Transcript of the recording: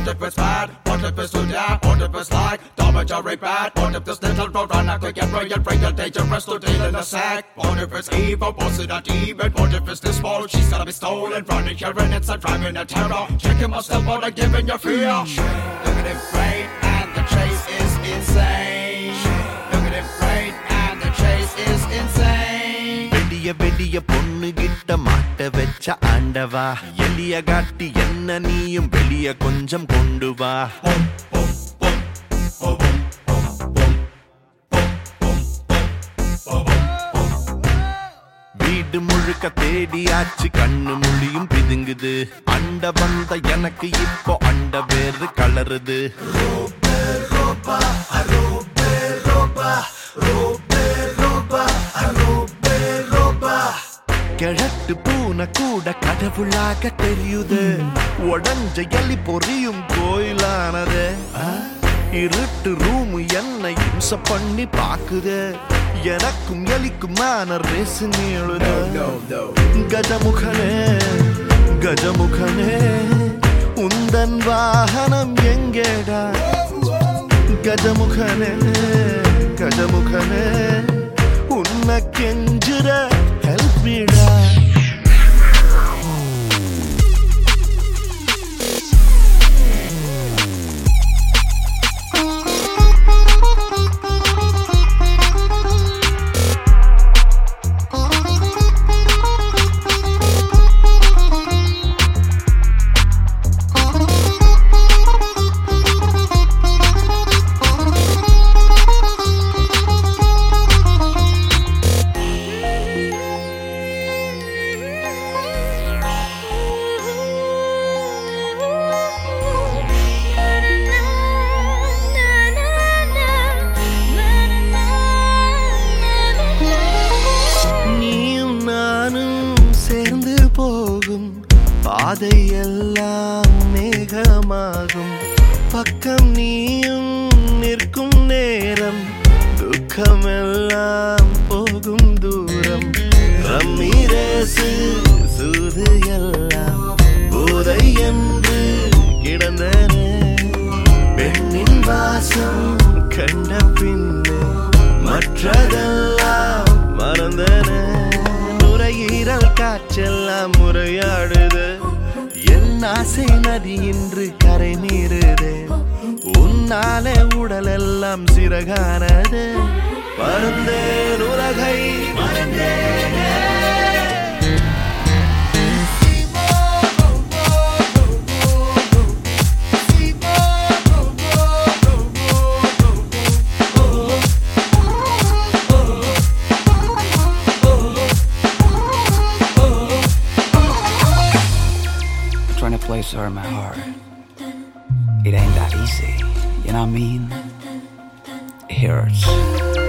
if it's bad? What if it's too bad? What if it's like Tom and Jerry bad? What if this little roadrunner could get brilliant, brilliant, dangerous to deal in a sack? What if it's evil? Was it a demon? What if it's this small? She's gonna be stolen, running here and it's a driving a terror. Checking my step on and giving you fear. Look at him great and the chase is insane. Look at him great and the chase is insane. வெடிய வெடிய பொண்ணு கிட்ட மாட்ட வச்ச ஆண்டவா எலிய காட்டி என்ன நீயும் வெளிய கொஞ்சம் கொண்டு வா வீடு முழுக்க தேடியாச்சு கண்ணு மொழியும் பிதுங்குது அண்ட வந்த எனக்கு இப்போ அண்ட வேறு கலருது கிழட்டு பூனை கூட கடவுளாக தெரியுது உடஞ்ச எலி பொரியும் கோயிலானது இருட்டு ரூம் என்ன இம்ச பண்ணி பாக்குது எனக்கும் எலிக்குமான ரேசு நீளுது கஜமுகனே கஜமுகனே உந்தன் வாகனம் எங்கேடா கஜமுகனே கஜமுகனே உன்னை கெஞ்சுற ஹெல்ப் மீடா நீயும் நானும் சேர்ந்து போகும் பாதையெல்லாம் மேகமாகும் பக்கம் நீயும் நிற்கும் நேரம் துக்கமெல்லாம் போகும் தூரம் ரம்மீரேசு சூது எல்லாம் போதை என்று கிடந்தன பெண்ணின் வாசம் கண்ட பின்னே மற்றதெல்லாம் மறந்தன நுரையீரல் காற்றெல்லாம் முறையாடுது என் ஆசை நதி இன்று கரை மீறுது உன்னாலே உடலெல்லாம் சிறகானது பறந்தேன் உலகை மறந்தேனே trying to place her in my heart. It ain't that easy, you know what I mean? It hurts.